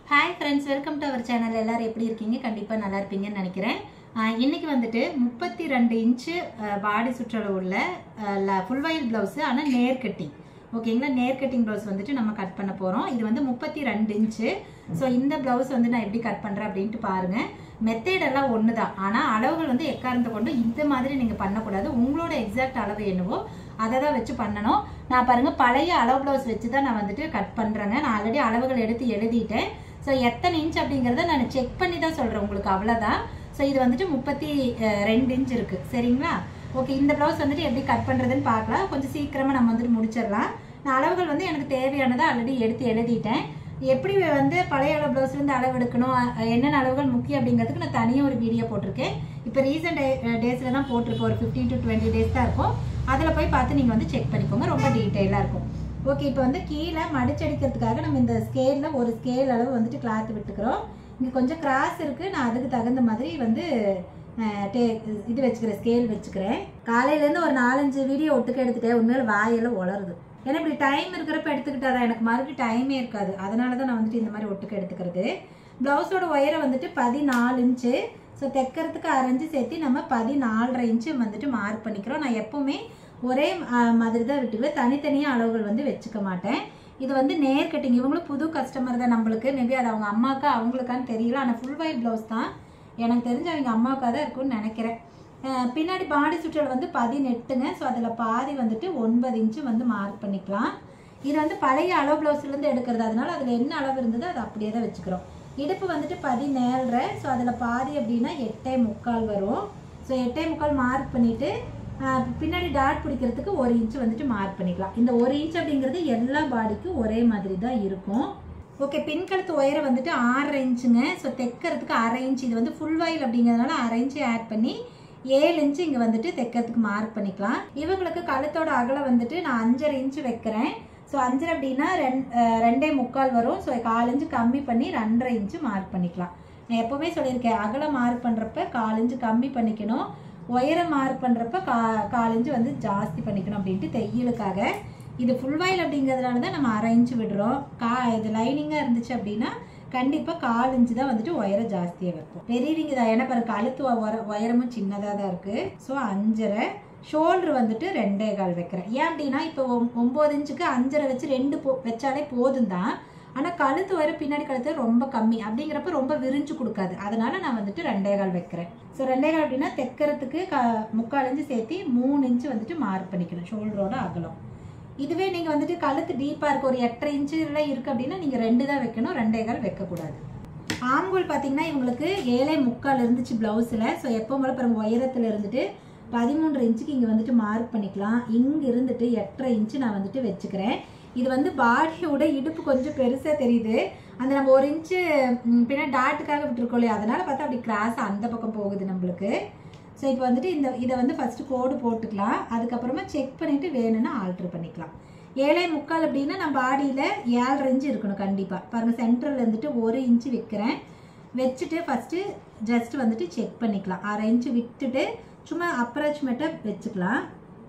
hi friends welcome to our channel எல்லாரும் எப்படி இருக்கீங்க கண்டிப்பாக நல்லா இருப்பீங்கன்னு நினைக்கிறேன் ஆஹ் இன்னைக்கு வந்துட்டு முப்பத்தி ரெண்டு இன்ச்சு பாடி சுற்றளவு உள்ள ஃபுல் வயல் ப்ளவுஸு ஆனால் நேர் கட்டிங் ஓகேங்களா நேர் கட்டிங் ப்ளவுஸ் வந்துட்டு நம்ம கட் பண்ண போகிறோம் இது வந்து முப்பத்தி ரெண்டு இன்ச்சு ஸோ இந்த ப்ளவுஸ் வந்து நான் எப்படி கட் பண்ணுறேன் அப்படின்ட்டு பாருங்கள் மெத்தேடெல்லாம் ஒன்று தான் ஆனால் அளவுகள் வந்து எக்காரணத்தை கொண்டு இந்த மாதிரி நீங்கள் பண்ணக்கூடாது உங்களோட எக்ஸாக்ட் அளவு என்னவோ அதை தான் வச்சு பண்ணணும் நான் பாருங்க பழைய அளவு ப்ளவுஸ் வச்சு தான் நான் வந்துட்டு கட் பண்ணுறேங்க நான் ஆல்ரெடி அளவுகள் எடுத்து எழுதிட்டேன் ஸோ எத்தனை இன்ச் அப்படிங்கிறத நான் செக் பண்ணி தான் சொல்கிறேன் உங்களுக்கு அவ்வளோதான் ஸோ இது வந்துட்டு முப்பத்தி அஹ், ரெண்டு இன்ச் இருக்குது சரிங்களா ஓகே இந்த ப்ளவுஸ் வந்துட்டு எப்படி கட் பண்ணுறதுன்னு பார்க்கலாம் கொஞ்சம் சீக்கிரமாக நம்ம வந்துட்டு முடிச்சிடலாம் நான் அளவுகள் வந்து எனக்கு தேவையானதை ஆல்ரெடி எடுத்து எழுதிட்டேன் எப்படி வந்து பழைய அளவு ப்ளவுஸ்லேருந்து அளவு எடுக்கணும் அஹ், என்னென்ன அளவுகள் முக்கியம் அப்படிங்கிறதுக்கு நான் தனியாக ஒரு வீடியோ போட்டிருக்கேன் இப்போ ரீசெண்ட் டேஸில் தான் போட்டிருப்போம் ஒரு ஃபிஃப்டீன் டு டுவெண்ட்டி டேஸ் தான் இருக்கும் அதில் போய் பார்த்து நீங்கள் வந்து செக் பண்ணிக்கோங்க ரொம்ப டீட்டெயிலாக இருக்கும் ஓகே இப்போ வந்து கீழே மடிச்சடிக்கிறதுக்காக நம்ம இந்த ஸ்கேலில் ஒரு ஸ்கேல் அளவு வந்துட்டு கிளாத் விட்டுக்கிறோம் இங்கே கொஞ்சம் கிராஸ் இருக்குது நான் அதுக்கு தகுந்த மாதிரி வந்து அஹ், டே- இது வச்சுக்கிறேன் ஸ்கேல் வச்சுக்கிறேன் காலையிலேருந்து ஒரு நாலஞ்சு வீடியோ ஒட்டுக்க எடுத்துட்டேன் உண்மையில வாயெல்லாம் உளருது ஏன்னா இப்படி டைம் இருக்கிறப்ப எடுத்துக்கிட்டாதான் எனக்கு மறுபடியும் டைமே இருக்காது அதனால தான் நான் வந்துட்டு இந்த மாதிரி ஒட்டுக்க எடுத்துக்கிறது ப்ளவுஸோட ஒயரை வந்துட்டு பதினாலு இன்ச்சு ஸோ தைக்கிறதுக்கு அரைஞ்சு சேர்த்து நம்ம பதினாலரை இன்ச்சு வந்துட்டு மார்க் பண்ணிக்கிறோம் நான் எப்போவுமே ஒரே அஹ், மாதிரி தான் விட்டுக்குவேன் தனித்தனியாக அளவுகள் வந்து வச்சுக்க மாட்டேன் இது வந்து நேர் கட்டிங் இவங்களும் புது கஸ்டமர் தான் நம்மளுக்கு மேபி அது அவங்க அம்மாக்கா அவங்களுக்கான்னு தெரியல ஆனால் ஃபுல் ஒயிட் ப்ளவுஸ் தான் எனக்கு தெரிஞ்சு அவங்க அம்மாவுக்காக தான் இருக்கும்னு நினைக்கிறேன் அஹ், பின்னாடி பாடி சுற்றல் வந்து பதினெட்டுங்க ஸோ அதில் பாதி வந்துட்டு ஒன்பது இன்ச்சு வந்து மார்க் பண்ணிக்கலாம் இது வந்து பழைய அளவு ப்ளவுஸ்லேருந்து எடுக்கிறது அதனால அதில் என்ன அளவு இருந்ததோ அதை அப்படியே தான் வச்சுக்கிறோம் இடுப்பு வந்துட்டு பதினேழரை ஸோ அதில் பாதி அப்படின்னா எட்டே முக்கால் வரும் ஸோ எட்டே முக்கால் மார்க் பண்ணிவிட்டு பின்னாடி டாட் பிடிக்கிறதுக்கு ஒரு இன்ச் வந்துட்டு மார்க் பண்ணிக்கலாம் இந்த ஒரு இன்ச் அப்படிங்கிறது எல்லா பாடிக்கும் ஒரே மாதிரி தான் இருக்கும் ஓகே பின்கழுத்து உயரம் வந்துட்டு ஆறரை இன்ச்சுங்க ஸோ தைக்கிறதுக்கு அரை இன்ச் இது வந்து ஃபுல் வயல் அப்படிங்கிறதுனால அரை இன்ச்சு ஆட் பண்ணி ஏழு இன்ச்சு இங்கே வந்துட்டு தைக்கிறதுக்கு மார்க் பண்ணிக்கலாம் இவங்களுக்கு கழுத்தோட அகலம் வந்துட்டு நான் அஞ்சரை இன்ச்சு வைக்கிறேன் ஸோ அஞ்சரை அப்படின்னா ரெண் அஹ் ரெண்டே முக்கால் வரும் ஸோ கால் இன்ச்சு கம்மி பண்ணி ரெண்டரை இன்ச்சு மார்க் பண்ணிக்கலாம் நான் எப்போவுமே சொல்லியிருக்கேன் அகலம் மார்க் பண்ணுறப்ப கால் இன்ச்சு கம்மி பண்ணிக்கணும் உயரம் மார்க் பண்ணுறப்ப கா கால் இன்ச்சு வந்து ஜாஸ்தி பண்ணிக்கணும் அப்படின்ட்டு தையலுக்காக இது ஃபுல் வாயில் அப்படிங்கிறதுனால தான் நம்ம அரை இன்ச்சு விடுறோம் கா இது லைனிங்காக இருந்துச்சு அப்படின்னா கண்டிப்பாக கால் இன்ச்சு தான் வந்துட்டு உயரம் ஜாஸ்தியாக வைப்போம் பெரியவங்க தான் ஏன்னா பாரு கழுத்து உர- உயரமும் சின்னதாக தான் இருக்குது ஸோ அஞ்சரை ஷோல்டர் வந்துட்டு ரெண்டே கால் வைக்கிறேன் ஏன் அப்படின்னா இப்போ ஒம்- ஒம்பது இன்ச்சுக்கு அஞ்சரை வச்சு ரெண்டு போ வச்சாலே போதும் தான் ஆனால் கழுத்து வர பின்னாடி கழுத்து ரொம்ப கம்மி அப்படிங்கிறப்ப ரொம்ப விரிஞ்சு கொடுக்காது அதனால நான் வந்துட்டு ரெண்டே கால் வைக்கிறேன் ஸோ ரெண்டே கால் அப்படின்னா தைக்கிறதுக்கு க முக்கால் இன்ச்சு சேர்த்து மூணு இன்ச்சு வந்துட்டு மார்க் பண்ணிக்கணும் ஷோல்டரோட அகலம் இதுவே நீங்கள் வந்துட்டு கழுத்து டீப்பாக இருக்கு ஒரு எட்டரை இன்ச்சுல இருக்குது அப்படின்னா நீங்கள் ரெண்டு தான் வைக்கணும் ரெண்டே கால் வைக்கக்கூடாது ஆம்கோல் பார்த்தீங்கன்னா இவங்களுக்கு ஏழை முக்கால் இருந்துச்சு ப்ளவுஸில் ஸோ எப்போ போல பாருங்க உயரத்தில் இருந்துட்டு பதிமூன்று இன்ச்சுக்கு இங்கே வந்துட்டு மார்க் பண்ணிக்கலாம் இங்கே இருந்துட்டு எட்டரை இன்ச்சு நான் வந்துட்டு வச்சுக்கிறேன் இது வந்து பாடியோட இடுப்பு கொஞ்சம் பெருசாக தெரியுது அந்த நம்ம ஒரு இன்ச்சு ம், பின்னாடி டாட்டுக்காக விட்டுருக்கோம் இல்லையா அதனால் பார்த்தா அப்படி கிராஸ் அந்த பக்கம் போகுது நம்மளுக்கு ஸோ இப்போ வந்துட்டு இந்த இதை வந்து ஃபஸ்ட்டு கோடு போட்டுக்கலாம் அதுக்கப்புறமா செக் பண்ணிவிட்டு வேணும்னா ஆல்ட்ரு பண்ணிக்கலாம் ஏழை முக்கால் அப்படின்னா நம்ம பாடியில் ஏழரை இன்ச்சு இருக்கணும் கண்டிப்பாக பாருங்கள் சென்டரில் இருந்துட்டு ஒரு இன்ச்சு வைக்கிறேன் வச்சுட்டு ஃபஸ்ட்டு ஜஸ்ட் வந்துட்டு செக் பண்ணிக்கலாம் அரை இன்ச்சு விட்டுட்டு சும்மா அப்ராச்மெண்ட்டாக வச்சுக்கலாம்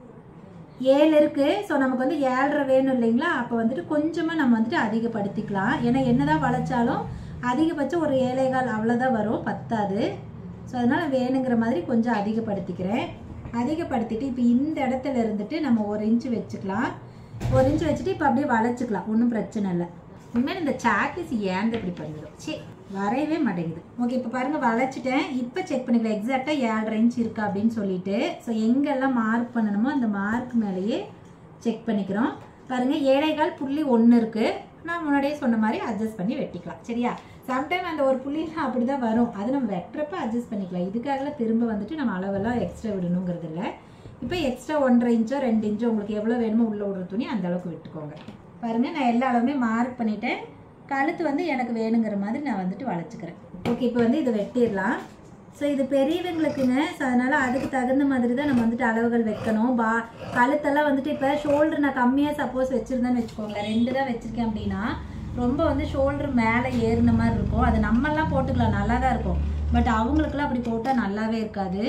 ஏழு இருக்குது ஸோ நமக்கு வந்து ஏழரை வேணும் இல்லைங்களா அப்போ வந்துட்டு கொஞ்சமாக நம்ம வந்துட்டு அதிகப்படுத்திக்கலாம் ஏன்னா என்னதான் வளைச்சாலும் அதிகபட்சம் ஒரு ஏழைகால் அவ்வளோதான் வரும் பத்தாது ஸோ அதனால் வேணுங்கிற மாதிரி கொஞ்சம் அதிகப்படுத்திக்கிறேன் அதிகப்படுத்திட்டு இப்போ இந்த இடத்துல இருந்துட்டு நம்ம ஒரு இன்ச்சு வச்சுக்கலாம் ஒரு இன்ச்சு வச்சுட்டு இப்போ அப்படியே வளைச்சிக்கலாம் ஒன்றும் பிரச்சனை இல்லை உண்மையில இந்த சாக்கீஸ் ஏன் இப்படி பண்ணுதோ சே வரையவே மாட்டேங்குது ஓகே இப்போ பாருங்கள் வளைச்சிட்டேன் இப்போ செக் பண்ணிக்கலாம் எக்ஸாக்டாக ஏழரை இன்ச் இருக்கா அப்படின்னு சொல்லிட்டு ஸோ எங்கெல்லாம் மார்க் பண்ணணுமோ அந்த மார்க் மேலேயே செக் பண்ணிக்கிறோம் பாருங்கள் ஏழைகால் புள்ளி ஒன்று இருக்குது நான் முன்னாடியே சொன்ன மாதிரி அட்ஜஸ்ட் பண்ணி வெட்டிக்கலாம் சரியா சம்டைம் அந்த ஒரு புள்ளிலாம் அப்படி தான் வரும் அது நம்ம வெட்டுறப்ப அட்ஜஸ்ட் பண்ணிக்கலாம் இதுக்காகலாம் திரும்ப வந்துட்டு நம்ம அளவெல்லாம் எக்ஸ்ட்ரா விடணுங்கிறது இல்லை இப்போ எக்ஸ்ட்ரா ஒன்றரை இன்ச்சோ ரெண்டு இன்ச்சோ உங்களுக்கு எவ்வளோ வேணுமோ உள்ளே விடுற துணி அந்த அளவுக்கு விட்டுக்கோங்க பாருங்கள் நான் எல்லா அளவுமே மார்க் பண்ணிட்டேன் கழுத்து வந்து எனக்கு வேணுங்கிற மாதிரி நான் வந்துட்டு வளைச்சிக்கிறேன் ஓகே இப்போ வந்து இதை வெட்டிடலாம் ஸோ இது பெரியவங்களுக்குங்க ஸோ அதனால் அதுக்கு தகுந்த மாதிரி தான் நம்ம வந்துட்டு அளவுகள் வைக்கணும் பா கழுத்தெல்லாம் வந்துட்டு இப்போ ஷோல்டர் நான் கம்மியாக சப்போஸ் வச்சுருந்தேன்னு வச்சுக்கோங்களேன் ரெண்டு தான் வச்சுருக்கேன் அப்படின்னா ரொம்ப வந்து ஷோல்டர் மேலே ஏறின மாதிரி இருக்கும் அது நம்மெல்லாம் போட்டுக்கலாம் நல்லா தான் இருக்கும் பட் அவங்களுக்குலாம் அப்படி போட்டால் நல்லாவே இருக்காது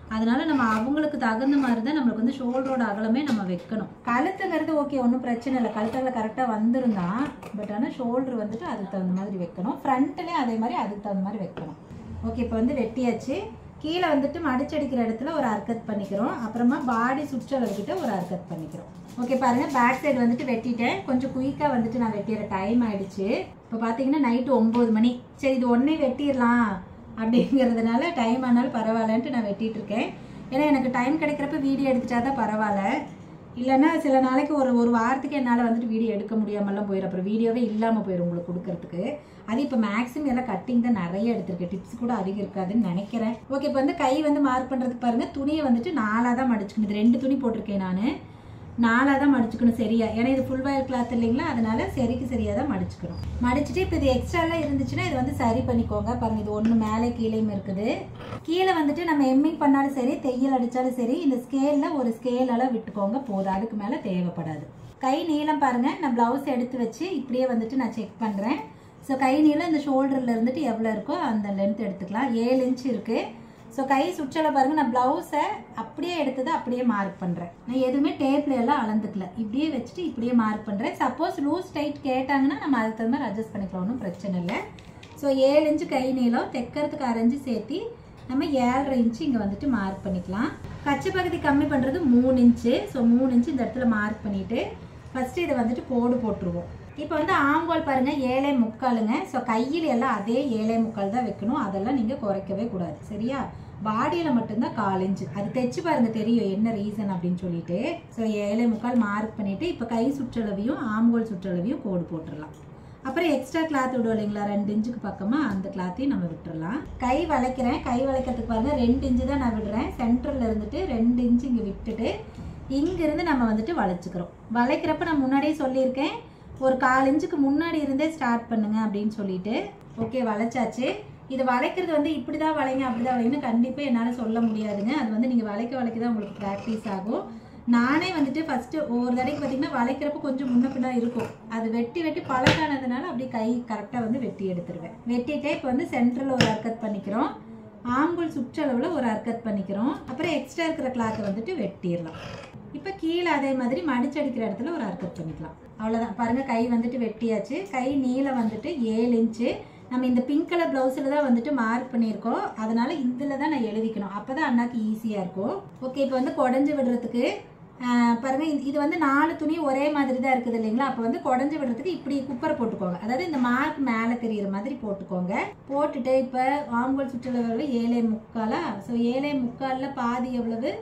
அதனால நம்ம அவங்களுக்கு தகுந்த மாதிரி தான் நம்மளுக்கு வந்து ஷோல்டரோட அகலமே நம்ம வைக்கணும் கழுத்துங்கிறது ஓகே ஒன்றும் பிரச்சனை இல்லை கழுத்தகல கரெக்டாக வந்துருந்தான் பட் ஆனால் ஷோல்டர் வந்துட்டு அதுக்கு தகுந்த மாதிரி வைக்கணும் ஃப்ரண்ட்லேயும் அதே மாதிரி அதுக்கு தகுந்த மாதிரி வைக்கணும் ஓகே இப்போ வந்து வெட்டியாச்சு கீழே வந்துட்டு மடிச்சடிக்கிற இடத்துல ஒரு அர்க்கத் பண்ணிக்கிறோம் அப்புறமா பாடி சுற்றளவுக்கிட்ட ஒரு அர்க்கத் பண்ணிக்கிறோம் ஓகே பாருங்க பேக் சைடு வந்துட்டு வெட்டிட்டேன் கொஞ்சம் குயிக்காக வந்துட்டு நான் வெட்டிடுற டைம் ஆயிடுச்சு இப்போ பார்த்தீங்கன்னா நைட்டு ஒம்பது மணி சரி இது ஒன்றே வெட்டிடலாம் அப்படிங்கிறதுனால டைம் ஆனாலும் பரவாயில்லன்ட்டு நான் வெட்டிட்டு இருக்கேன் ஏன்னா எனக்கு டைம் கிடைக்கிறப்ப வீடியோ எடுத்துட்டா தான் பரவாயில்ல இல்லைன்னா சில நாளைக்கு ஒரு ஒரு வாரத்துக்கு என்னால் வந்துட்டு வீடியோ எடுக்க முடியாமலாம் போயிடும் அப்புறம் வீடியோவே இல்லாமல் போயிடும் உங்களுக்கு கொடுக்கறதுக்கு அது இப்போ மேக்ஸிமம் எல்லாம் கட்டிங் தான் நிறைய எடுத்திருக்கேன் டிப்ஸ் கூட அதிகம் இருக்காதுன்னு நினைக்கிறேன் ஓகே இப்போ வந்து கை வந்து மார்க் பண்ணுறதுக்கு பாருங்கள் துணியை வந்துட்டு நாலாக தான் மடிச்சுக்கணும் இது ரெண்டு துணி போட்டிருக்கேன் நான் நாலாக தான் மடிச்சுக்கணும் சரியா ஏன்னா இது ஃபுல் வயர் கிளாத் இல்லைங்களா அதனால சரிக்கு சரியாக தான் மடிச்சுக்கணும் மடிச்சுட்டு இப்போ இது எக்ஸ்ட்ராலாம் இருந்துச்சுன்னா இது வந்து சரி பண்ணிக்கோங்க பாருங்க இது ஒன்று மேலே கீழேயும் இருக்குது கீழே வந்துட்டு நம்ம எம்மிங் பண்ணாலும் சரி தையல் அடித்தாலும் சரி இந்த ஸ்கேலில் ஒரு ஸ்கேலால் விட்டுக்கோங்க போதும் அதுக்கு மேலே தேவைப்படாது கை நீளம் பாருங்க நான் ப்ளவுஸ் எடுத்து வச்சு இப்படியே வந்துட்டு நான் செக் பண்ணுறேன் ஸோ கை நீளம் இந்த ஷோல்டரில் இருந்துட்டு எவ்வளோ இருக்கோ அந்த லென்த் எடுத்துக்கலாம் ஏழு இன்ச் இருக்குது ஸோ கை சுற்றலை பாருங்க நான் ப்ளவுஸை அப்படியே எடுத்ததை அப்படியே மார்க் பண்ணுறேன் நான் எதுவுமே டேப்ல எல்லாம் அளந்துக்கல இப்படியே வச்சுட்டு இப்படியே மார்க் பண்ணுறேன் சப்போஸ் லூஸ் டைட் கேட்டாங்கன்னா நம்ம அதுக்கு தகுந்த மாதிரி அட்ஜஸ்ட் பண்ணிக்கலாம் ஒன்றும் பிரச்சனை இல்லை ஸோ ஏழு இன்ச்சு கை நீளம் தைக்கிறதுக்கு அரைஞ்சு சேர்த்தி நம்ம ஏழரை இன்ச்சு இங்கே வந்துட்டு மார்க் பண்ணிக்கலாம் கச்சை பகுதி கம்மி பண்ணுறது மூணு இன்ச்சு ஸோ மூணு இன்ச்சு இந்த இடத்துல மார்க் பண்ணிவிட்டு ஃபஸ்ட்டு இதை வந்துட்டு கோடு போட்டுருவோம் இப்போ வந்து ஆங்கோல் பாருங்க ஏழை முக்காலுங்க ஸோ கையில் எல்லாம் அதே ஏழை முக்கால் தான் வைக்கணும் அதெல்லாம் நீங்கள் குறைக்கவே கூடாது சரியா பாடியில் மட்டும்தான் கால் இன்ச்சு அது தைச்சு பாருங்க தெரியும் என்ன ரீசன் அப்படின்னு சொல்லிட்டு ஸோ ஏழை முக்கால் மார்க் பண்ணிட்டு இப்போ கை சுற்றளவையும் ஆம்கோல் சுற்றளவையும் கோடு போட்டுடலாம் அப்புறம் எக்ஸ்ட்ரா கிளாத் விடுவோம் இல்லைங்களா ரெண்டு இன்ச்சுக்கு பக்கமாக அந்த கிளாத்தையும் நம்ம விட்டுறலாம் கை வளைக்கிறேன் கை வளைக்கிறதுக்கு பாருங்க ரெண்டு இன்ச்சு தான் நான் விடுறேன் சென்டரில் இருந்துட்டு ரெண்டு இன்ச்சு இங்கே விட்டுட்டு இங்கிருந்து நம்ம வந்துட்டு வளைச்சிக்கிறோம் வளைக்கிறப்ப நான் முன்னாடியே சொல்லியிருக்கேன் ஒரு கால் இன்ச்சுக்கு முன்னாடி இருந்தே ஸ்டார்ட் பண்ணுங்க அப்படின்னு சொல்லிட்டு ஓகே வளைச்சாச்சு இது வளைக்கிறது வந்து இப்படி தான் வளைங்க அப்படி தான் வளைங்கன்னு கண்டிப்பாக என்னால் சொல்ல முடியாதுங்க அது வந்து நீங்கள் வளைக்க வளைக்க தான் உங்களுக்கு ப்ராக்டிஸ் ஆகும் நானே வந்துட்டு ஃபஸ்ட்டு ஒவ்வொரு தடவைக்கு பார்த்தீங்கன்னா வளைக்கிறப்ப கொஞ்சம் முன்ன பின்னா இருக்கும் அது வெட்டி வெட்டி பழக்கானதுனால அப்படியே கை கரெக்டாக வந்து வெட்டி எடுத்துருவேன் வெட்டிட்டே இப்போ வந்து சென்டரில் ஒரு அர்க்கத் பண்ணிக்கிறோம் ஆம்புல் சுற்றளவில் ஒரு அர்க்கத் பண்ணிக்கிறோம் அப்புறம் எக்ஸ்ட்ரா இருக்கிற கிளாத்தை வந்துட்டு வெட்டிடலாம் இப்போ கீழே அதே மாதிரி மடிச்சடிக்கிற இடத்துல ஒரு அர்க்கத் பண்ணிக்கலாம் அவ்வளோதான் பாருங்கள் கை வந்துட்டு வெட்டியாச்சு கை நீளம் வந்துட்டு ஏழு இன்ச்சு நம்ம இந்த பிங்க் கலர் ப்ளவுஸில் தான் வந்துட்டு மார்க் பண்ணியிருக்கோம் அதனால இதில் தான் நான் எழுதிக்கணும் அப்போ தான் அண்ணாக்கு ஈஸியாக இருக்கும் ஓகே இப்போ வந்து குடஞ்சி விடுறதுக்கு ஆஹ் பாருங்க இது- இது வந்து நாலு துணி ஒரே மாதிரி தான் இருக்குது இல்லைங்களா அப்போ வந்து குடஞ்சி விடுறதுக்கு இப்படி குப்பரை போட்டுக்கோங்க அதாவது இந்த மார்க் மேலே தெரியிற மாதிரி போட்டுக்கோங்க போட்டுட்டு இப்போ ஆம்பல் சுற்றளவு ஏழே முக்காலா ஸோ ஏழே முக்காலில் பாதி எவ்வளவு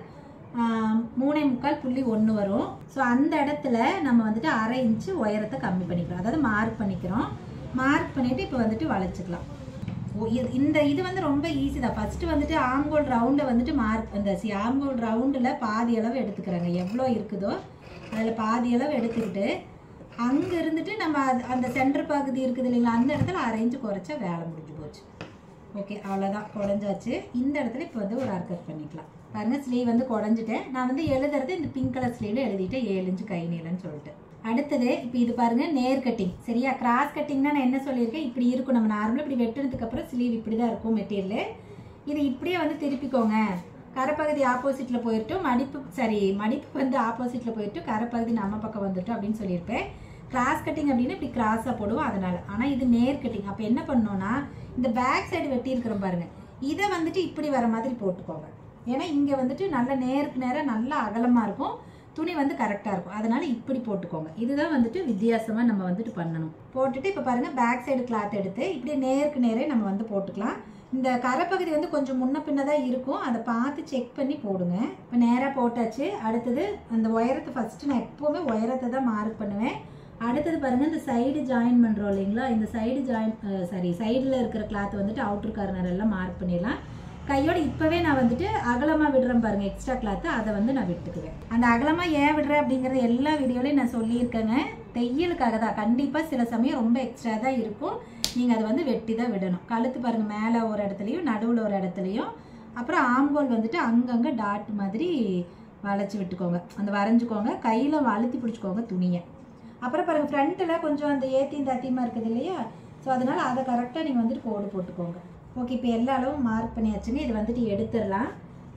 ஆஹ் மூணே முக்கால் புள்ளி ஒன்று வரும் ஸோ அந்த இடத்துல நம்ம வந்துட்டு அரை இன்ச்சு உயரத்தை கம்மி பண்ணிக்கிறோம் அதாவது மார்க் பண்ணிக்கிறோம் மார்க் பண்ணிட்டு இப்போ வந்துட்டு வளைச்சிக்கலாம் ஓ, இது- இந்த இது வந்து ரொம்ப ஈஸி தான் ஃபஸ்ட்டு வந்துட்டு ஆம்கோல் ரவுண்டை வந்துட்டு மார்க் அந்த சி ஆம்கோல் ரவுண்டில் பாதி அளவு எடுத்துக்கிறாங்க எவ்வளோ இருக்குதோ அதில் பாதி அளவு எடுத்துக்கிட்டு அங்கே இருந்துட்டு நம்ம அது அந்த சென்டர் பகுதி இருக்குது இல்லைங்களா அந்த இடத்துல அரை இன்ச்சு குறைச்சா வேலை முடிஞ்சு போச்சு ஓகே அவ்வளோதான் குடஞ்சாச்சு இந்த இடத்துல இப்போ வந்து ஒரு அர்க்கட் பண்ணிக்கலாம் பாருங்க ஸ்லீவ் வந்து குடஞ்சிட்டேன் நான் வந்து எழுதுறது இந்த பிங்க் கலர் ஸ்லீவ்ல எழுதிட்டேன் ஏழு இன்ச்சு கை நீளம்னு சொல்லிட்டு அடுத்தது இப்போ இது பாருங்க நேர் கட்டிங் சரியா கிராஸ் கட்டிங்னா நான் என்ன சொல்லியிருக்கேன் இப்படி இருக்கும் நம்ம நார்மலாக இப்படி வெட்டுனதுக்கு அப்புறம் ஸ்லீவ் இப்படி தான் இருக்கும் மெட்டீரியல் இது இப்படியே வந்து திருப்பிக்கோங்க கரைப்பகுதி ஆப்போசிட்டில் போயிட்டோம் மடிப்பு சரி மடிப்பு வந்து ஆப்போசிட்டில் போயிட்டு கரைப்பகுதி நம்ம பக்கம் வந்துட்டோம் அப்படின்னு சொல்லியிருப்பேன் கிராஸ் கட்டிங் அப்படின்னு இப்படி கிராஸாக போடுவோம் அதனால ஆனால் இது நேர் கட்டிங் அப்போ என்ன பண்ணோம்னா இந்த பேக் சைடு வெட்டி இருக்கிறோம் பாருங்க இதை வந்துட்டு இப்படி வர மாதிரி போட்டுக்கோங்க ஏன்னா இங்கே வந்துட்டு நல்ல நேருக்கு நேராக நல்லா அகலமாக இருக்கும் துணி வந்து கரெக்டாக இருக்கும் அதனால இப்படி போட்டுக்கோங்க இதுதான் வந்துட்டு வித்தியாசமாக நம்ம வந்துட்டு பண்ணணும் போட்டுட்டு இப்போ பாருங்க பேக் சைடு கிளாத் எடுத்து இப்படி நேருக்கு நேரே நம்ம வந்து போட்டுக்கலாம் இந்த கரைப்பகுதி வந்து கொஞ்சம் முன்ன பின்ன தான் இருக்கும் அதை பார்த்து செக் பண்ணி போடுங்க இப்போ நேராக போட்டாச்சு அடுத்தது அந்த உயரத்தை ஃபஸ்ட்டு நான் எப்போவுமே உயரத்தை தான் மார்க் பண்ணுவேன் அடுத்தது பாருங்க இந்த சைடு ஜாயின் பண்ணுறோம் இல்லைங்களா இந்த சைடு ஜாயின் சாரி சைடில் இருக்கிற கிளாத் வந்துட்டு அவுட்டர் கார்னர் எல்லாம் மார்க் பண்ணிடலாம் கையோட இப்போவே நான் வந்துட்டு அகலமாக விடுறேன் பாருங்க எக்ஸ்ட்ரா கிளாத்து அதை வந்து நான் விட்டுக்குவேன் அந்த அகலமாக ஏன் விடுறேன் அப்படிங்கிறது எல்லா வீடியோலையும் நான் சொல்லியிருக்கேங்க தையலுக்காக தான் கண்டிப்பாக சில சமயம் ரொம்ப எக்ஸ்ட்ரா தான் இருக்கும் நீங்கள் அதை வந்து வெட்டி தான் விடணும் கழுத்து பாருங்க மேலே ஒரு இடத்துலையும் நடுவில் ஒரு இடத்துலையும் அப்புறம் ஆம்கோல் வந்துட்டு அங்கங்கே டாட் மாதிரி வளைச்சி விட்டுக்கோங்க அந்த வரைஞ்சிக்கோங்க கையில் அழுத்தி பிடிச்சிக்கோங்க துணியை அப்புறம் பாருங்க ஃப்ரண்ட்டில் கொஞ்சம் அந்த ஏத்தியும் தாத்தியமாக இருக்குது இல்லையா ஸோ அதனால் அதை கரெக்டாக நீங்கள் வந்துட்டு கோடு போட்டுக்கோங்க ஓகே இப்போ எல்லா அளவும் மார்க் பண்ணியாச்சுங்க இது வந்துட்டு எடுத்துடலாம்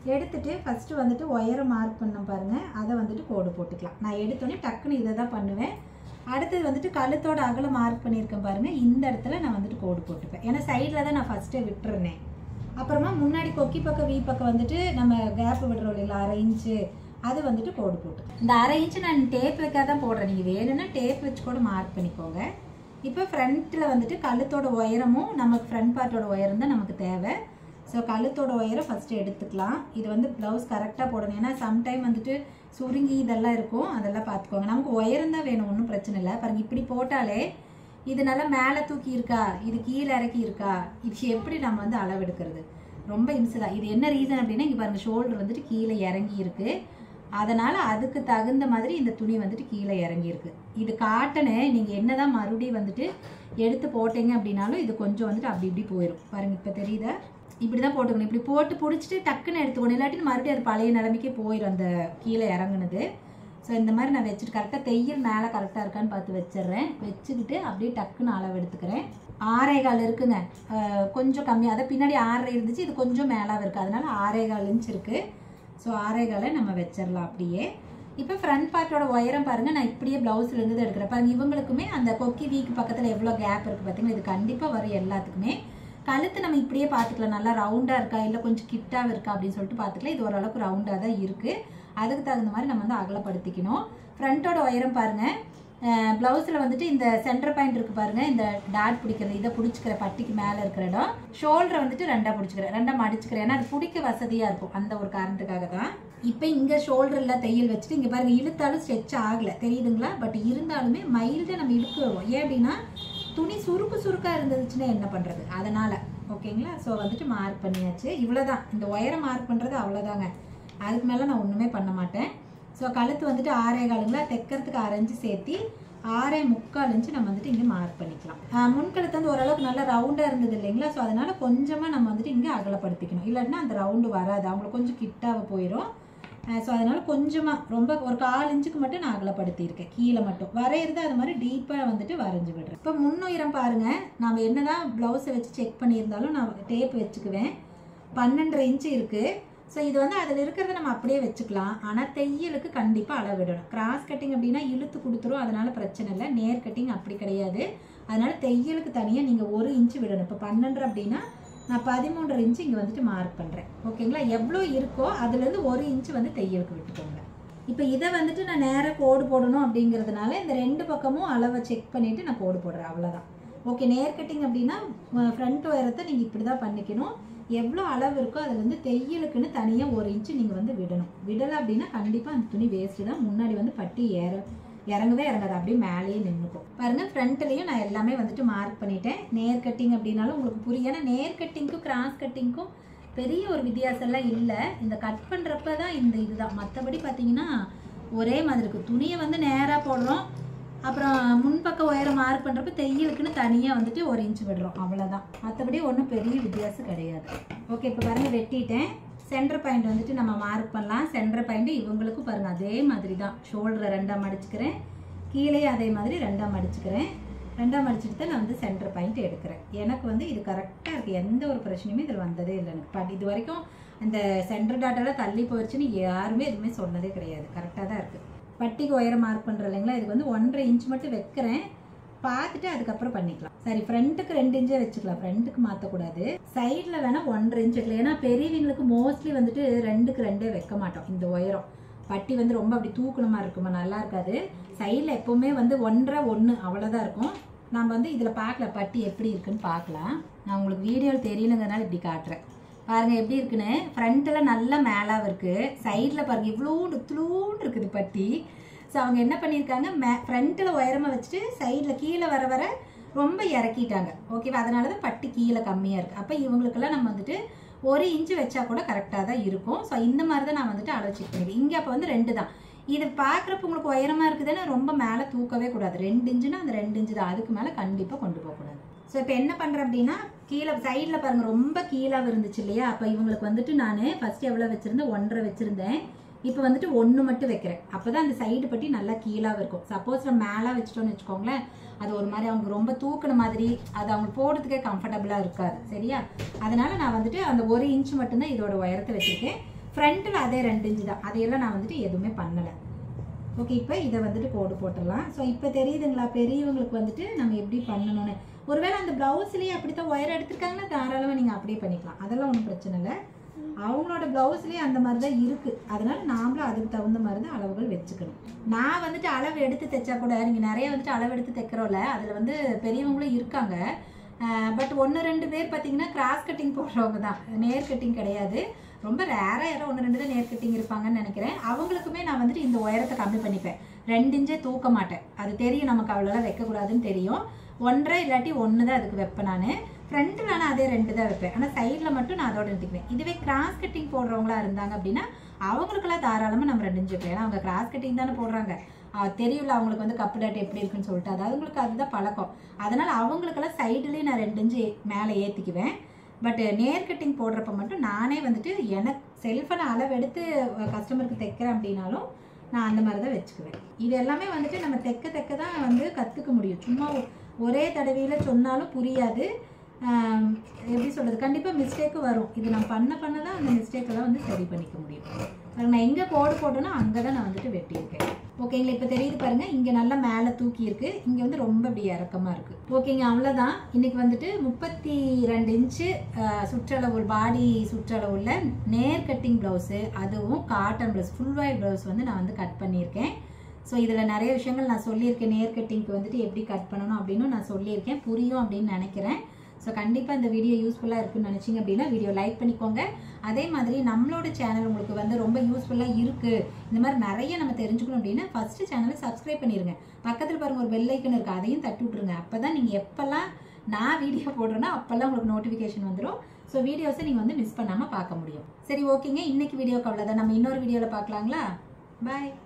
எடுத்துட்டு ஃபஸ்ட்டு வந்துட்டு ஒயரை மார்க் பண்ண பாருங்கள் அதை வந்துட்டு கோடு போட்டுக்கலாம் நான் எடுத்தோடனே டக்குன்னு இதை தான் பண்ணுவேன் அடுத்தது வந்துட்டு கழுத்தோட அகலம் மார்க் பண்ணியிருக்கேன் பாருங்கள் இந்த இடத்துல நான் வந்துட்டு கோடு போட்டுப்பேன் ஏன்னா சைடில் தான் நான் ஃபஸ்ட்டே விட்டுருந்தேன் அப்புறமா முன்னாடி கொக்கி பக்கம் வீ பக்கம் வந்துட்டு நம்ம கேப் விடுறோம் இல்லைங்களா அரை இன்ச்சு அது வந்துட்டு கோடு போட்டு இந்த அரை இன்ச்சு நான் டேப் வைக்காத தான் போடுறேன் நீங்கள் வேணும்னா டேப் வச்சு கூட மார்க் பண்ணிக்கோங்க இப்போ ஃப்ரண்ட்டில் வந்துட்டு கழுத்தோட உயரமும் நமக்கு ஃப்ரண்ட் பார்ட்டோட உயரம் தான் நமக்கு தேவை ஸோ கழுத்தோட உயரம் ஃபஸ்ட்டு எடுத்துக்கலாம் இது வந்து ப்ளவுஸ் கரெக்டாக போடணும் ஏன்னா சம்டைம் வந்துட்டு சுருங்கி இதெல்லாம் இருக்கும் அதெல்லாம் பார்த்துக்கோங்க நமக்கு உயரம் தான் வேணும் ஒன்றும் பிரச்சனை இல்லை பாருங்க இப்படி போட்டாலே இது நல்லா மேலே தூக்கி இருக்கா இது கீழே இறக்கி இருக்கா இது எப்படி நம்ம வந்து அளவெடுக்கிறது ரொம்ப இம்சை தான் இது என்ன ரீசன் அப்படின்னா இங்கே பாருங்க ஷோல்டர் வந்துட்டு கீழே இறங்கி இருக்கு அதனால அதுக்கு தகுந்த மாதிரி இந்த துணி வந்துட்டு கீழே இறங்கி இருக்கு இது காட்டனு நீங்கள் என்னதான் மறுபடியும் வந்துட்டு எடுத்து போட்டீங்க அப்படின்னாலும் இது கொஞ்சம் வந்துட்டு அப்படி இப்படி போயிடும் பாருங்க இப்போ தெரியுதா இப்படி தான் போட்டுக்கணும் இப்படி போட்டு பிடிச்சிட்டு டக்குன்னு எடுத்துக்கணும் இல்லாட்டி மறுபடியும் அது பழைய நிலைமைக்கே போயிடும் அந்த கீழே இறங்குனது ஸோ இந்த மாதிரி நான் வச்சுட்டு கரெக்டாக தையல் மேலே கரெக்டாக இருக்கான்னு பார்த்து வச்சிடுறேன் வச்சுக்கிட்டு அப்படியே டக்குன்னு அளவு எடுத்துக்கிறேன் ஆறே கால் இருக்குங்க அஹ் கொஞ்சம் கம்மி அதை பின்னாடி ஆறரை இருந்துச்சு இது கொஞ்சம் மேலாக இருக்குது அதனால ஆறே கால் இன்ச் இருக்குது ஸோ ஆறே காலை நம்ம வச்சிடலாம் அப்படியே இப்போ ஃப்ரண்ட் பார்ட்டோட உயரம் பாருங்கள் நான் இப்படியே ப்ளவுஸில் இருந்து எடுக்கிறேன் பாருங்க இவங்களுக்குமே அந்த கொக்கி வீக்கு பக்கத்தில் எவ்வளோ கேப் இருக்குது பார்த்தீங்கன்னா இது கண்டிப்பாக வரும் எல்லாத்துக்குமே கழுத்து நம்ம இப்படியே பார்த்துக்கலாம் நல்லா ரவுண்டாக இருக்கா இல்லை கொஞ்சம் கிட்டாக இருக்கா அப்படின்னு சொல்லிட்டு பார்த்துக்கலாம் இது ஓரளவுக்கு ரவுண்டாக தான் இருக்குது அதுக்கு தகுந்த மாதிரி நம்ம வந்து அகலப்படுத்திக்கணும் ஃப்ரண்ட்டோட உயரம் பாருங்கள் ப்ளவுஸில் வந்துட்டு இந்த சென்டர் பாயிண்ட் இருக்கு பாருங்க இந்த டாட் பிடிக்கிறது இதை பிடிச்சிக்கிற பட்டிக்கு மேலே இருக்கிற இடம் ஷோல்டரை வந்துட்டு ரெண்டாக பிடிச்சிக்கிறேன் ரெண்டாக மடிச்சுக்கிறேன் ஏன்னா அது பிடிக்க வசதியாக இருக்கும் அந்த ஒரு காரணத்துக்காக தான் இப்போ இங்கே ஷோல்டரில் தையல் வச்சுட்டு இங்கே பாருங்க இழுத்தாலும் ஸ்ட்ரெச் ஆகலை தெரியுதுங்களா பட் இருந்தாலுமே மைல்டாக நம்ம இழுக்குறோம் ஏன் அப்படின்னா துணி சுருக்கு சுருக்காக இருந்துச்சுன்னா என்ன பண்ணுறது அதனால் ஓகேங்களா ஸோ வந்துட்டு மார்க் பண்ணியாச்சு இவ்வளோதான் இந்த ஒயரை மார்க் பண்ணுறது அவ்வளோதாங்க அதுக்கு மேலே நான் ஒன்றுமே பண்ண மாட்டேன் ஸோ கழுத்து வந்துட்டு ஆறே காலுங்களா தைக்கிறதுக்கு அரைஞ்சு சேர்த்தி ஆறே முக்கால் இன்ச்சு நம்ம வந்துட்டு இங்கே மார்க் பண்ணிக்கலாம் ஆஹ் முன்கழுத்து வந்து ஓரளவுக்கு நல்லா ரவுண்டாக இருந்தது இல்லைங்களா ஸோ அதனால கொஞ்சமாக நம்ம வந்துட்டு இங்கே அகலப்படுத்திக்கணும் இல்லாட்டினா அந்த ரவுண்டு வராது அவங்களுக்கு கொஞ்சம் கிட்டாக போயிடும் ஸோ அதனால கொஞ்சமாக ரொம்ப ஒரு கால் இன்ச்சுக்கு மட்டும் நான் அகலப்படுத்தியிருக்கேன் கீழே மட்டும் வரையிறது அது மாதிரி டீப்பாக வந்துட்டு வரைஞ்சி விடுறேன் இப்போ முன்னுயரம் பாருங்கள் நம்ம என்னதான் ப்ளவுஸை வச்சு செக் பண்ணியிருந்தாலும் நான் டேப் வச்சுக்குவேன் பன்னெண்டரை இன்ச்சு இருக்குது ஸோ இது வந்து அதில் இருக்கிறத நம்ம அப்படியே வச்சுக்கலாம் ஆனால் தையலுக்கு கண்டிப்பாக அளவிடணும் கிராஸ் கட்டிங் அப்படின்னா இழுத்து கொடுத்துரும் அதனால பிரச்சனை இல்லை நேர் கட்டிங் அப்படி கிடையாது அதனால தையலுக்கு தனியாக நீங்கள் ஒரு இன்ச்சு விடணும் இப்போ பன்னெண்டு அப்படின்னா நான் பதிமூன்றரை இன்ச்சு இங்கே வந்துட்டு மார்க் பண்ணுறேன் ஓகேங்களா எவ்வளோ இருக்கோ அதுலேருந்து ஒரு இன்ச்சு வந்து தையலுக்கு விட்டுக்கோங்க இப்போ இதை வந்துட்டு நான் நேராக கோடு போடணும் அப்படிங்கிறதுனால இந்த ரெண்டு பக்கமும் அளவை செக் பண்ணிவிட்டு நான் கோடு போடுறேன் அவ்வளோதான் ஓகே நேர் கட்டிங் அப்படின்னா ஃப்ரண்ட் உயரத்தை நீங்கள் இப்படி தான் பண்ணிக்கணும் எவ்வளோ அளவு இருக்கோ அதில் வந்து தையலுக்குன்னு தனியாக ஒரு இன்ச்சு நீங்கள் வந்து விடணும் விடலை அப்படின்னா கண்டிப்பாக அந்த துணி வேஸ்ட்டு தான் முன்னாடி வந்து பட்டி ஏற இறங்கவே இறங்காது அப்படியே மேலேயே நின்றுக்கும் பாருங்கள் ஃப்ரண்ட்லேயும் நான் எல்லாமே வந்துட்டு மார்க் பண்ணிட்டேன் நேர் கட்டிங் அப்படின்னாலும் உங்களுக்கு புரியும் ஏன்னா நேர் கட்டிங்க்கும் கிராஸ் கட்டிங்க்கும் பெரிய ஒரு வித்தியாசம்லாம் இல்லை இந்த கட் பண்ணுறப்ப தான் இந்த இதுதான் மற்றபடி பார்த்தீங்கன்னா ஒரே மாதிரி இருக்குது துணியை வந்து நேராக போடுறோம் அப்புறம் முன்பக்க உயரம் மார்க் பண்ணுறப்ப தையலுக்குன்னு தனியாக வந்துட்டு ஒரு இன்ச் விடுறோம் அவ்வளோதான் மற்றபடி ஒன்றும் பெரிய வித்தியாசம் கிடையாது ஓகே இப்போ பாருங்க வெட்டிட்டேன் சென்டர் பாயிண்ட் வந்துட்டு நம்ம மார்க் பண்ணலாம் சென்டர் பாயிண்ட் இவங்களுக்கும் பாருங்க அதே மாதிரி தான் ஷோல்டரை ரெண்டாக மடிச்சுக்கிறேன் கீழே அதே மாதிரி ரெண்டாக மடிச்சுக்கிறேன் ரெண்டாக மடிச்சுட்டு தான் நான் வந்து சென்டர் பாயிண்ட் எடுக்கிறேன் எனக்கு வந்து இது கரெக்டாக இருக்குது எந்த ஒரு பிரச்சனையுமே இதில் வந்ததே இல்லை எனக்கு பட் இது வரைக்கும் இந்த சென்டர் டாட்டெல்லாம் தள்ளி போயிடுச்சுன்னு யாருமே எதுவுமே சொன்னதே கிடையாது கரெக்டாக தான் இருக்குது பட்டிக்கு உயரம் மார்க் பண்ணுறோம் இல்லைங்களா இதுக்கு வந்து ஒன்றரை இன்ச் மட்டும் வைக்கிறேன் பார்த்துட்டு அதுக்கப்புறம் பண்ணிக்கலாம் சரி ஃப்ரண்ட்டுக்கு ரெண்டு இன்ச்சே வச்சுக்கலாம் ஃப்ரண்ட்டுக்கு மாற்றக்கூடாது சைடில் வேணால் ஒன்றரை இன்ச் வைக்கலாம் ஏன்னா பெரியவங்களுக்கு மோஸ்ட்லி வந்துட்டு ரெண்டுக்கு ரெண்டே வைக்க மாட்டோம் இந்த உயரம் பட்டி வந்து ரொம்ப அப்படி தூக்கணுமா இருக்குமா நல்லா இருக்காது சைடில் எப்போவுமே வந்து ஒன்றரை ஒன்று அவ்வளோதான் இருக்கும் நம்ம வந்து இதில் பார்க்கல பட்டி எப்படி இருக்குன்னு பார்க்கலாம் நான் உங்களுக்கு வீடியோவில் தெரியணுங்கிறதுனால இப்படி காட்டுறேன் பாருங்க எப்படி இருக்குன்னு ஃப்ரண்ட்டில் நல்லா மேலாக இருக்குது சைடில் பாருங்க இவ்வளோண்டு துளூண்டு இருக்குது பட்டி ஸோ அவங்க என்ன பண்ணியிருக்காங்க மே ஃப்ரண்ட்டில் உயரமாக வச்சுட்டு சைடில் கீழே வர வர ரொம்ப இறக்கிட்டாங்க ஓகேவா அதனால தான் பட்டி கீழே கம்மியாக இருக்குது அப்போ இவங்களுக்கெல்லாம் நம்ம வந்துட்டு ஒரு இன்ச்சு வச்சா கூட கரெக்டாக தான் இருக்கும் ஸோ இந்த மாதிரி தான் நான் வந்துட்டு அளவு செக் பண்ணிக்கிறேன் இங்கே அப்போ வந்து ரெண்டு தான் இது பார்க்குறப்ப உங்களுக்கு உயரமாக இருக்குதுன்னா ரொம்ப மேலே தூக்கவே கூடாது ரெண்டு இன்ச்சுனா அந்த ரெண்டு இன்ச்சு தான் அதுக்கு மேலே கண்டிப்பாக கொண்டு போகக்கூடாது ஸோ இப்போ என்ன பண்ணுறேன் அப்படின்னா கீழே சைடில் பாருங்கள் ரொம்ப கீழே இருந்துச்சு இல்லையா அப்போ இவங்களுக்கு வந்துட்டு நான் ஃபஸ்ட்டு எவ்வளோ வச்சுருந்தேன் ஒன்றரை வச்சுருந்தேன் இப்போ வந்துட்டு ஒன்று மட்டும் வைக்கிறேன் அப்போ தான் அந்த சைடு பட்டி நல்லா கீழாக இருக்கும் சப்போஸ் நம்ம மேலே வச்சுட்டோம்னு வச்சுக்கோங்களேன் அது ஒரு மாதிரி அவங்க ரொம்ப தூக்குன மாதிரி அது அவங்க போடுறதுக்கே கம்ஃபர்டபுளாக இருக்காது சரியா அதனால நான் வந்துட்டு அந்த ஒரு இன்ச் மட்டும்தான் இதோட உயரத்தை வச்சுருக்கேன் ஃப்ரண்ட்டில் அதே ரெண்டு இன்ச்சு தான் அதையெல்லாம் நான் வந்துட்டு எதுவுமே பண்ணலை ஓகே இப்போ இதை வந்துட்டு கோடு போட்டுடலாம் ஸோ இப்போ தெரியுதுங்களா பெரியவங்களுக்கு வந்துட்டு நம்ம எப்படி பண்ணணும்னு ஒருவேளை அந்த ப்ளவுஸ்லேயே அப்படி தான் ஒயர் எடுத்திருக்காங்கன்னா தாராளமாக நீங்கள் அப்படியே பண்ணிக்கலாம் அதெல்லாம் ஒன்றும் பிரச்சனை இல்லை அவங்களோட ப்ளவுஸ்லேயே அந்த மாதிரி தான் இருக்குது அதனால நாமளும் அதுக்கு தகுந்த மாதிரி தான் அளவுகள் வச்சுக்கணும் நான் வந்துட்டு அளவு எடுத்து தைச்சா கூட நீங்கள் நிறைய வந்துட்டு அளவு எடுத்து தைக்கிறோம்ல அதில் வந்து பெரியவங்களும் இருக்காங்க பட் ஒன்று ரெண்டு பேர் பார்த்தீங்கன்னா கிராஸ் கட்டிங் போடுறவங்க தான் நேர் கட்டிங் கிடையாது ரொம்ப ரேராக யாரோ ஒன்று ரெண்டு தான் நேர் கட்டிங் இருப்பாங்கன்னு நினைக்கிறேன் அவங்களுக்குமே நான் வந்துட்டு இந்த உயரத்தை கம்மி பண்ணிப்பேன் ரெண்டு இன்ச்சே தூக்க மாட்டேன் அது தெரியும் நமக்கு அவ்வளோலாம் வைக்கக்கூடாதுன்னு தெரியும் ஒன்றரை இல்லாட்டி ஒன்று தான் அதுக்கு வைப்பேன் நான் ஃப்ரண்ட்டில் ஆனால் அதே ரெண்டு தான் வைப்பேன் ஆனால் சைடில் மட்டும் நான் அதோட நிறுத்திக்குவேன் இதுவே கிராஸ் கட்டிங் போடுறவங்களா இருந்தாங்க அப்படின்னா அவங்களுக்கெல்லாம் தாராளமாக நம்ம ரெண்டு இன்ச்சு வைக்கலாம் ஏன்னா அவங்க கிராஸ் கட்டிங் தானே போடுறாங்க ஆஹ் தெரியல அவங்களுக்கு வந்து கப்பு டாட் எப்படி இருக்குன்னு சொல்லிட்டு அதாவது அவங்களுக்கு அதுதான் பழக்கம் அதனால அவங்களுக்கெல்லாம் சைடுலேயே நான் ரெண்டு இன்ச்சு மேலே ஏற்றிக்குவேன் பட் நேர் கட்டிங் போடுறப்ப மட்டும் நானே வந்துட்டு எனக்கு செல்ஃபை நான் அளவு எடுத்து கஸ்டமருக்கு தைக்கிறேன் அப்படின்னாலும் நான் அந்த மாதிரி தான் வச்சுக்குவேன் இது எல்லாமே வந்துட்டு நம்ம தைக்க தைக்க தான் வந்து கற்றுக்க முடியும் சும்மா ஒ- ஒரே தடவையில் சொன்னாலும் புரியாது ஆம், எப்படி சொல்கிறது கண்டிப்பாக மிஸ்டேக்கு வரும் இது நான் பண்ண பண்ண தான் அந்த மிஸ்டேக்கெல்லாம் வந்து சரி பண்ணிக்க முடியும் பாருங்க, நான் எங்கே கோடு போட்டேனோ அங்கே தான் நான் வந்துட்டு வெட்டியிருக்கேன் ஓகேங்களா இப்போ தெரியுது பாருங்க இங்கே நல்லா மேலே தூக்கி இருக்கு இங்கே வந்து ரொம்ப இப்படி இறக்கமாக இருக்கு ஓகேங்க அவ்வளோதான் இன்னைக்கு வந்துட்டு முப்பத்தி ரெண்டு இன்ச்சு சுற்றளவு பாடி சுற்றளவுள்ள நேர் கட்டிங் ப்ளவுஸு அதுவும் cotton blouse full white blouse வந்து நான் வந்து கட் பண்ணியிருக்கேன் ஸோ இதில் நிறைய விஷயங்கள் நான் சொல்லியிருக்கேன் நேர் கட்டிங்க்கு வந்துட்டு எப்படி கட் பண்ணணும் அப்படின்னு நான் சொல்லியிருக்கேன் புரியும் அப்படின்னு நினைக்கிறேன் ஸோ கண்டிப்பாக இந்த வீடியோ யூஸ்ஃபுல்லாக இருக்குன்னு நினச்சிங்க அப்படின்னா வீடியோ லைக் பண்ணிக்கோங்க அதே மாதிரி நம்மளோட சேனல் உங்களுக்கு வந்து ரொம்ப யூஸ்ஃபுல்லாக இருக்குது இந்த மாதிரி நிறைய நம்ம தெரிஞ்சுக்கணும் அப்படின்னா ஃபஸ்ட்டு சேனலை சப்ஸ்கிரைப் பண்ணிடுங்க பக்கத்தில் பாருங்கள் ஒரு பெல் ஐக்கன் இருக்குது அதையும் தட்டி விட்ருங்க அப்போ தான் நீங்கள் எப்போல்லாம் நான் வீடியோ போடுறேன்னா அப்போல்லாம் உங்களுக்கு நோட்டிஃபிகேஷன் வந்துடும் ஸோ வீடியோஸை நீங்கள் வந்து மிஸ் பண்ணாமல் பார்க்க முடியும் சரி ஓகேங்க இன்னைக்கு வீடியோக்கு அவ்வளோதான் நம்ம இன்னொரு வீடியோவில் பார்க்கலாங்களா பாய்